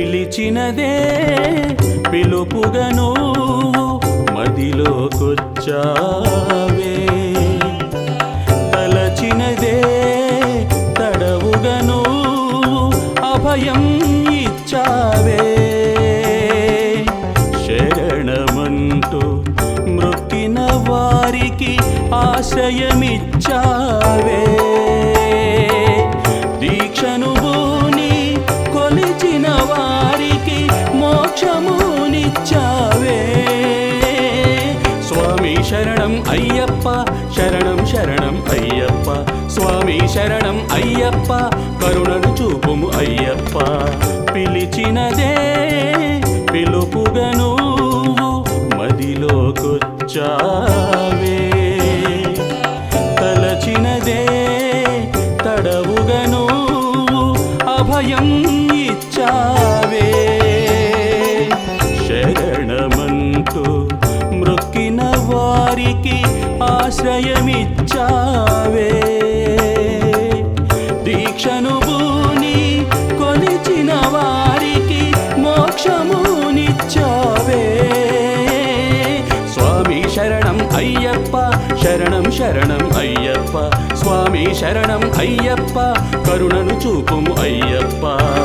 పిలిచినదే పిలుపుగా నువ్వు మదిలోకొచ్చావే తలచినదే తడవుగా నువ్వు అభయం ఇచ్చావే శరణమంటూ మృక్కిన వారికి ఆశ్రయమిచ్చావే దీక్షను భూని కొలిచిన వారికి మోక్షమునిచ్చావే స్వామి శరణం అయ్యప్ప శరణం శరణం అయ్యప్ప స్వామి శరణం అయ్యప్ప కరుణను చూపుము అయ్యప్ప పిలిచినదే పిలుపుగా నువ్వు మదిలోకొచ్చావే తలచినదే తడవుగా నువ్వు అభయం ఇచ్చావే శరణమంటూ మృక్కిన వారికి ఆశ్రయమిచ్చావే దీక్షను భూని కొలిచిన వారికి మోక్షమునిచ్చావే స్వామి శరణం అయ్యప్ప శరణం శరణం అయ్యప్ప స్వామి శరణం అయ్యప్ప కరుణను చూపుము అయ్యప్ప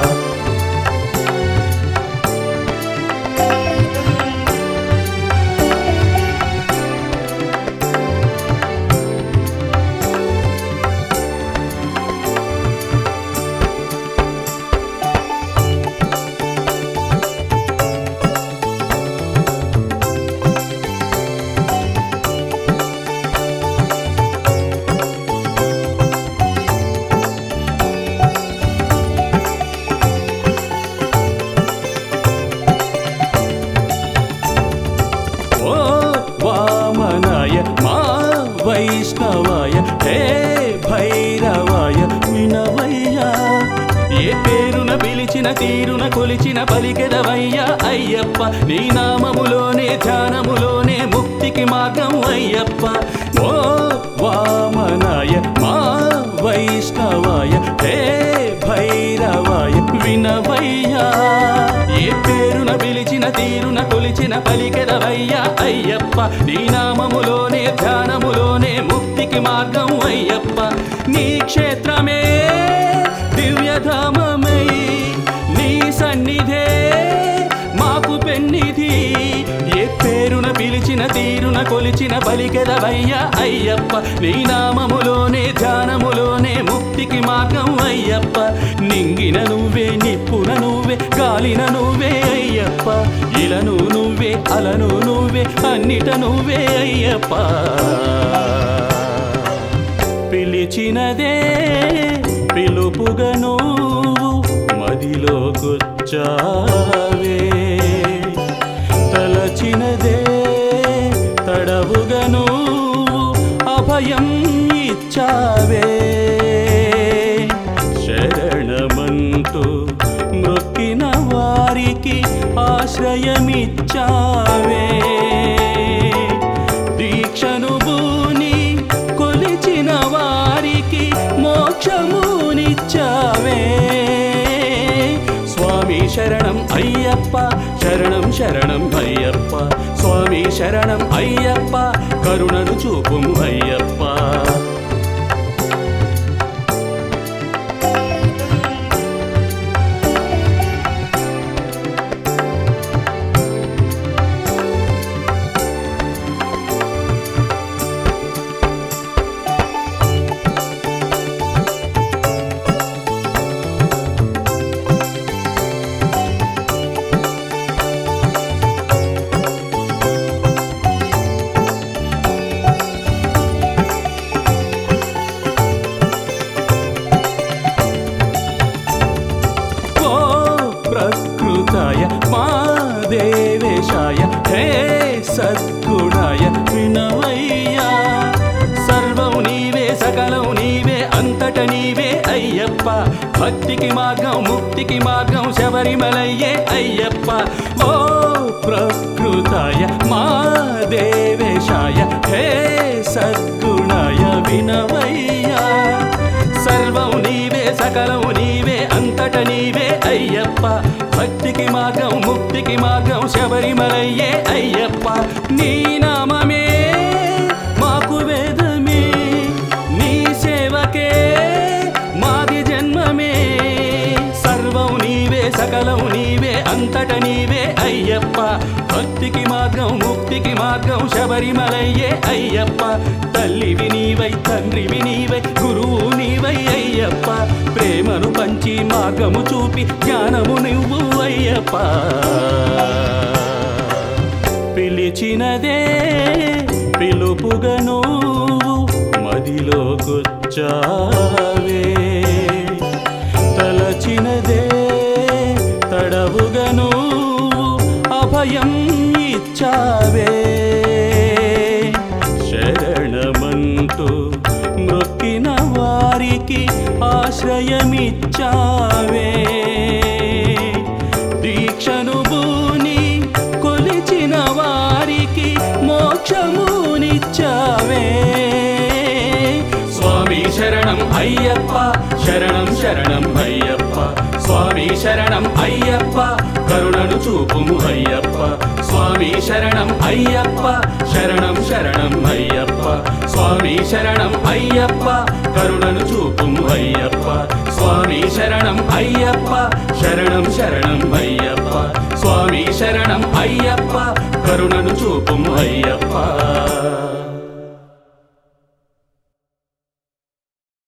ఓ వామనాయ మా వైష్ణవాయ హే భైరవాయ వినవయ్య ఏ పేరున పిలిచిన తీరున కొలిచిన పలికెదవయ్య అయ్యప్ప నీ నామములోనే ధ్యానములోనే ముక్తికి మార్గం అయ్యప్ప ఓ వామనాయ మా వైష్ణవాయ హే భైరవాయ వినవయ్యా ఏ పేరున పిలిచిన తీరున కొలిచిన పలికెదవయ్యా అయ్యప్ప నీ నామములోనే ధ్యానములోనే ముక్తికి మార్గం అయ్యప్ప నీ క్షేత్రమే దివ్యధామమై నీ సన్నిధే మాకు పెన్నిధి ఏ పేరున పిలిచిన తీరున కొలిచిన పలికెదవయ్యా అయ్యప్ప నీ నామములోనే ధ్యానములోనే ముక్తికి మార్గం అయ్యప్ప నింగిన నువ్వే నిప్పున నువ్వే గాలిన నువ్వే అయ్యప్ప ఇలను నువ్వే అలను నువ్వే అన్నిట నువ్వే అయ్యప్ప పిలిచినదే పిలుపుగా నువ్వు మదిలోకొచ్చావే తలచినదే తడవుగా నువ్వు అభయం ఇచ్చావే శరణమంటూ మృక్కిన వారికి ఆశ్రయమిచ్చావే దీక్షను భూని కొలిచిన వారికి మోక్షమునిచ్చావే స్వామి శరణం అయ్యప్ప శరణం శరణం అయ్యప్ప స్వామి శరణం అయ్యప్ప కరుణను చూపుము అయ్యప్ప ఓ ప్రకృతాయ మా దేవేశాయ హే సద్గుణాయ వినవయ్యా సర్వం నీవే సకలం నీవే అంతట నీవే అయ్యప్ప భక్తికి మార్గం ముక్తికి మార్గం శబరిమలయ్యే అయ్యప్ప ఓ ప్రకృతాయ మా దేవేశాయ హే సద్గుణాయ వినవయ్యా సర్వ సర్వం నీవే సకలం నీవే అంతట నీవే అయ్యప్ప భక్తికి మార్గం ముక్తికి మార్గం శబరిమలయ్యే అయ్యప్ప నీ నామమే మాకు వేదమే నీ సేవకే మాది జన్మమే సర్వం నీవే సకలం నీవే అంతట నీవే అయ్యప్ప భక్తికి మార్గం ముక్తికి మార్గం శబరిమలయ్యే అయ్యప్ప తల్లివి నీవై తండ్రివి నీవై గురువు నీవై అయ్యప్ప ప్రేమను పంచి మార్గము చూపి జ్ఞానము నువ్వు అయ్యప్ప పిలిచినదే పిలుపుగా నువ్వు మదిలోకొచ్చావే తలచినదే తడవుగా నువ్వు అభయం ఇచ్చావే శరణమంటూ మొక్కిన వారికి ఆశ్రయమిచ్చావే దీక్షను భూని కొలిచిన వారికి మోక్షమునిచ్చావే స్వామి శరణం అయ్యప్ప శరణం శరణం అయ్యప్ప స్వామి శరణం అయ్యప్ప కరుణను చూపుము అయ్యప్ప స్వామి శరణం అయ్యప్ప శరణం శరణం అయ్యప్ప స్వామి శరణం అయ్యప్ప కరుణను చూపుము అయ్యప్ప స్వామి శరణం అయ్యప్ప శరణం శరణం అయ్యప్ప స్వామి శరణం అయ్యప్ప కరుణను చూపుము అయ్యప్ప